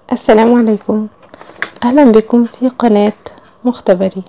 السلام عليكم أهلا بكم في قناة مختبري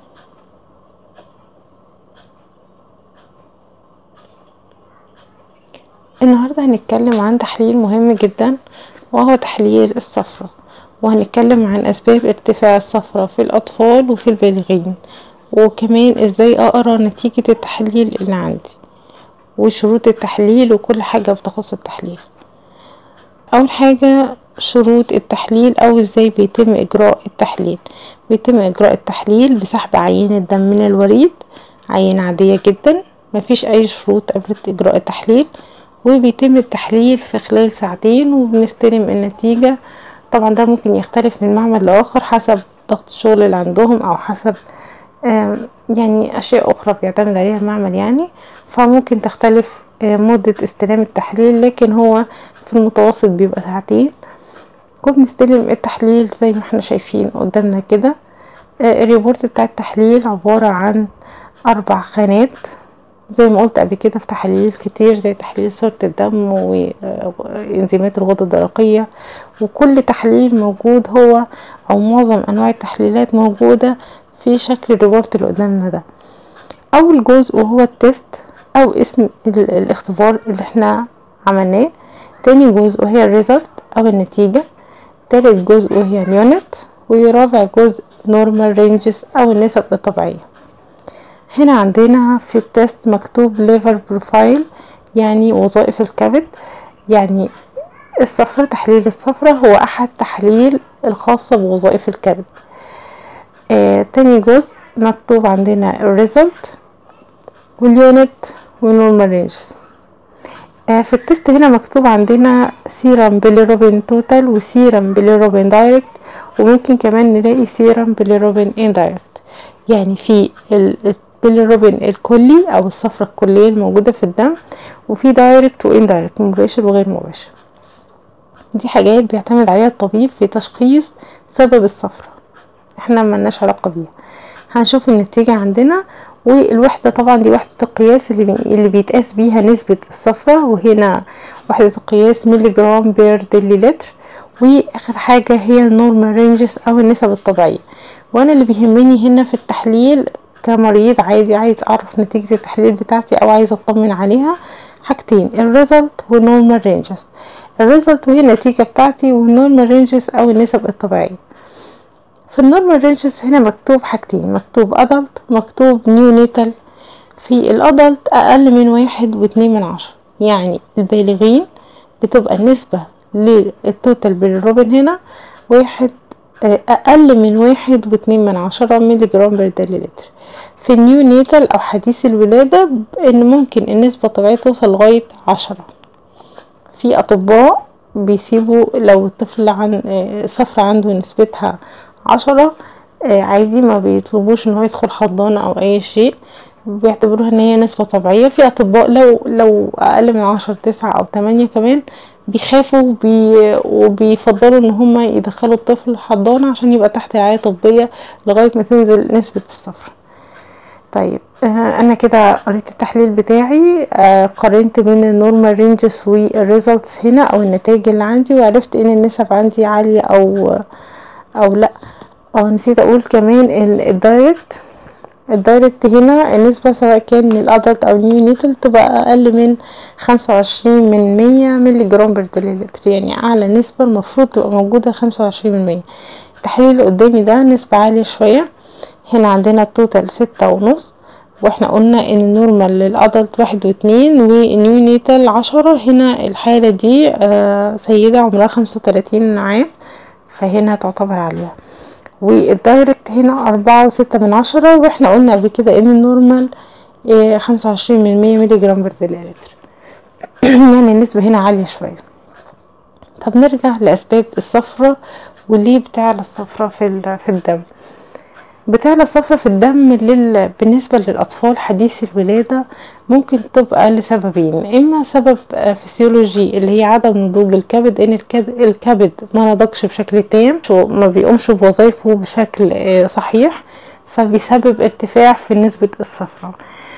النهاردة هنتكلم عن تحليل مهم جدا وهو تحليل الصفرة وهنتكلم عن أسباب ارتفاع الصفرة في الأطفال وفي البالغين وكمان ازاي اقرا نتيجة التحليل اللي عندي وشروط التحليل وكل حاجة بتخص التحليل اول حاجة شروط التحليل او ازاي بيتم اجراء التحليل بيتم اجراء التحليل بسحب عينة دم من الوريد عينة عادية جدا مفيش اي شروط قبل اجراء التحليل وبيتم التحليل في خلال ساعتين وبنستلم النتيجة طبعا ده ممكن يختلف من معمل لاخر حسب ضغط الشغل اللي عندهم او حسب يعني اشياء اخرى بيعتمد عليها المعمل يعني فممكن تختلف مدة استلام التحليل لكن هو في المتوسط بيبقى ساعتين وبنستلم التحليل زي ما احنا شايفين قدامنا كده الريبورت بتاع التحليل عبارة عن اربع خانات زي ما قلت قبل كده في تحاليل كتير زي تحليل صورة الدم وانزيمات الغدة الدرقية وكل تحليل موجود هو او معظم انواع التحليلات موجودة في شكل الريبورت اللي قدامنا ده اول جزء وهو التست او اسم الاختبار اللي احنا عملناه تاني جزء وهي الريزلت او النتيجة تالت جزء وهي اليونت ورابع جزء نورمال رينجز او النسب الطبيعية هنا عندنا في التست مكتوب ليفر بروفايل يعني وظائف الكبد يعني الصفر تحليل الصفرة هو احد تحليل الخاصة بوظائف الكبد آه تاني جزء مكتوب عندنا الريزلت واليونت والنورمال رينجز آه في التست هنا مكتوب عندنا سيرم بيليروبين توتال وسيرم بيليروبين دايركت وممكن كمان نلاقي سيرم بيليروبين اندايركت يعني في البيليروبين الكلي او الصفرة الكلية الموجودة في الدم وفي دايركت واندايركت مباشر وغير مباشر دي حاجات بيعتمد عليها الطبيب في تشخيص سبب الصفرة احنا ملناش علاقة بيها هنشوف النتيجة عندنا والوحدة طبعا دي وحدة القياس اللي, بي... اللي بيتقاس بيها نسبة الصفرة وهنا وحدة القياس ملي جرام بير ديلي لتر واخر حاجة هي النورمال رينجز او النسب الطبيعية وانا اللي بيهمني هنا في التحليل كمريض عادي عايز اعرف نتيجة التحليل بتاعتي او عايز اطمن عليها حاجتين الريزلت والنورمال رينجز الريزلت وهي النتيجة بتاعتي والنورمال رينجز او النسب الطبيعية في النورمال رينجز هنا مكتوب حاجتين مكتوب ادلت مكتوب نيونيتال في الادلت اقل من واحد واتنين من عشرة يعني البالغين بتبقى النسبة للتوتال بالروبن هنا واحد اقل من واحد واتنين من عشرة ميلي جرام بر دليلتر في النيونيتال او حديث الولادة ان ممكن النسبة الطبيعية توصل لغاية عشرة في اطباء بيسيبوا لو الطفل عن صفرة عنده نسبتها عشرة عادي ما بيطلبوش ان هو يدخل حضانة او اي شيء بيعتبروها ان هي نسبة طبيعية في اطباء لو لو اقل من عشرة تسعة او تمانية كمان بيخافوا وبي وبيفضلوا ان هما يدخلوا الطفل حضانة عشان يبقى تحت رعاية طبية لغاية ما تنزل نسبة الصفر طيب انا كده قريت التحليل بتاعي قارنت بين النورمال رينجز والريزلتس هنا او النتائج اللي عندي وعرفت ان النسب عندي عالية او او لا اه نسيت اقول كمان الدايركت الدايركت هنا النسبة سواء كان للأدلت أو النيونيتال تبقى أقل من خمسة وعشرين من مية ملي جرام بر دليلتر يعني أعلى نسبة المفروض تبقى موجودة خمسة وعشرين من مية التحليل اللي قدامي ده نسبة عالية شوية هنا عندنا التوتال ستة ونص واحنا قلنا ان النورمال للأدلت واحد واتنين والنيونيتال عشرة هنا الحالة دي آه سيدة عمرها خمسة وتلاتين عام فهنا تعتبر عالية والدايركت هنا أربعة وستة من عشرة واحنا قلنا قبل كده ان النورمال خمسة وعشرين من مية ملي جرام بر دليلتر يعني النسبة هنا عالية شوية طب نرجع لأسباب الصفرة وليه بتعلى الصفرة في, في الدم بتعلى الصفرة في الدم لل... بالنسبة للأطفال حديث الولادة ممكن تبقى لسببين إما سبب فسيولوجي اللي هي عدم نضوج الكبد إن الكبد ما نضجش بشكل تام ما بيقومش بوظائفه بشكل صحيح فبيسبب ارتفاع في نسبة الصفرة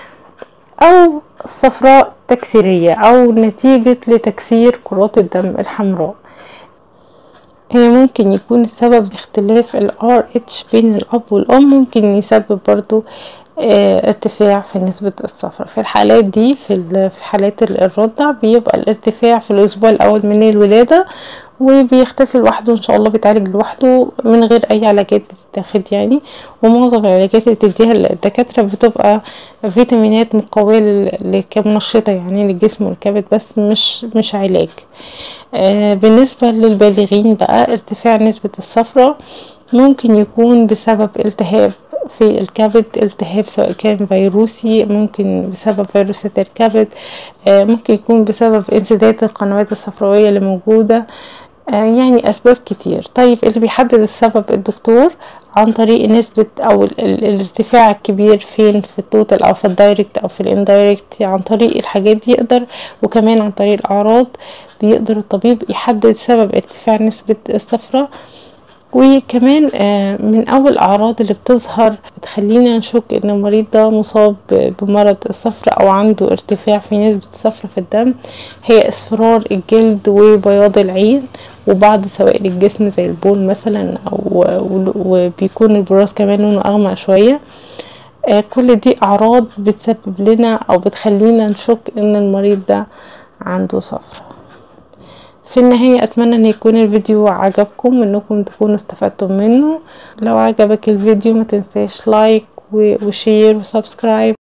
أو صفراء تكسيرية أو نتيجة لتكسير كرات الدم الحمراء هي ممكن يكون السبب اختلاف ال RH بين الأب والأم ممكن يسبب برضو اه ارتفاع في نسبة الصفرة في الحالات دي في, في حالات الرضع بيبقى الارتفاع في الأسبوع الأول من الولادة وبيختفي لوحده ان شاء الله بيتعالج لوحده من غير اي علاجات بتتاخد يعني ومعظم العلاجات اللي بتديها الدكاترة بتبقى فيتامينات مقوية كمنشطة يعني للجسم والكبد بس مش مش علاج آه بالنسبة للبالغين بقى ارتفاع نسبة الصفرة ممكن يكون بسبب التهاب في الكبد التهاب سواء كان فيروسي ممكن بسبب فيروسات الكبد آه ممكن يكون بسبب انسداد القنوات الصفراوية اللي موجودة آه يعني أسباب كتير طيب اللي بيحدد السبب الدكتور عن طريق نسبة أو ال ال الارتفاع الكبير فين في التوتال أو في الدايركت أو في الاندايركت عن طريق الحاجات دي يقدر وكمان عن طريق الأعراض بيقدر الطبيب يحدد سبب ارتفاع نسبة الصفرة وكمان من أول الأعراض اللي بتظهر بتخلينا نشك إن المريض ده مصاب بمرض الصفرة أو عنده ارتفاع في نسبة الصفرة في الدم هي اصفرار الجلد وبياض العين وبعض سوائل الجسم زي البول مثلا أو وبيكون البراز كمان لونه أغمق شوية كل دي أعراض بتسبب لنا أو بتخلينا نشك إن المريض ده عنده صفرة في النهاية أتمنى أن يكون الفيديو عجبكم وأنكم تكونوا استفدتم منه لو عجبك الفيديو ما تنساش لايك وشير وسبسكرايب